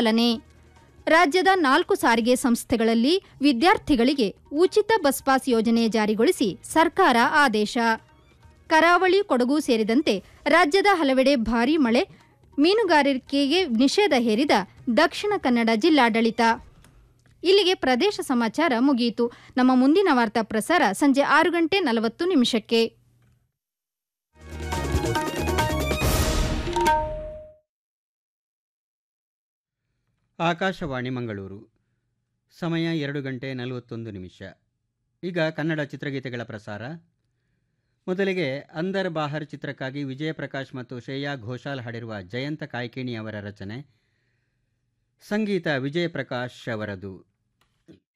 ಚಾಲನೆ ರಾಜ್ಯದ ನಾಲ್ಕು ಸಾರಿಗೆ ಸಂಸ್ಥೆಗಳಲ್ಲಿ ವಿದ್ಯಾರ್ಥಿಗಳಿಗೆ ಉಚಿತ ಬಸ್ ಪಾಸ್ ಯೋಜನೆ ಜಾರಿಗೊಳಿಸಿ ಸರ್ಕಾರ ಆದೇಶ ಕರಾವಳಿ ಕೊಡಗು ಸೇರಿದಂತೆ ರಾಜ್ಯದ ಹಲವೆಡೆ ಭಾರೀ ಮಳೆ ಮೀನುಗಾರಿಕೆಗೆ ನಿಷೇಧ ಹೇರಿದ ದಕ್ಷಿಣ ಕನ್ನಡ ಜಿಲ್ಲಾಡಳಿತ ಇಲ್ಲಿಗೆ ಪ್ರದೇಶ ಸಮಾಚಾರ ಮುಗಿಯಿತು ನಮ್ಮ ಮುಂದಿನ ವಾರ್ತಾ ಪ್ರಸಾರ ಸಂಜೆ ಆರು ಗಂಟೆ ನಲವತ್ತು ನಿಮಿಷಕ್ಕೆ ಆಕಾಶವಾಣಿ ಮಂಗಳೂರು ಸಮಯ ಎರಡು ಗಂಟೆ ನಲವತ್ತೊಂದು ನಿಮಿಷ ಈಗ ಕನ್ನಡ ಚಿತ್ರಗೀತೆಗಳ ಪ್ರಸಾರ ಮೊದಲಿಗೆ ಅಂದರ್ ಬಾಹರ್ ಚಿತ್ರಕ್ಕಾಗಿ ವಿಜಯ ಪ್ರಕಾಶ್ ಮತ್ತು ಶ್ರೇಯಾ ಘೋಷಾಲ್ ಹಾಡಿರುವ ಜಯಂತ ಕಾಯ್ಕಿಣಿ ಅವರ ರಚನೆ ಸಂಗೀತ ವಿಜಯ ಪ್ರಕಾಶ್ ಅವರದು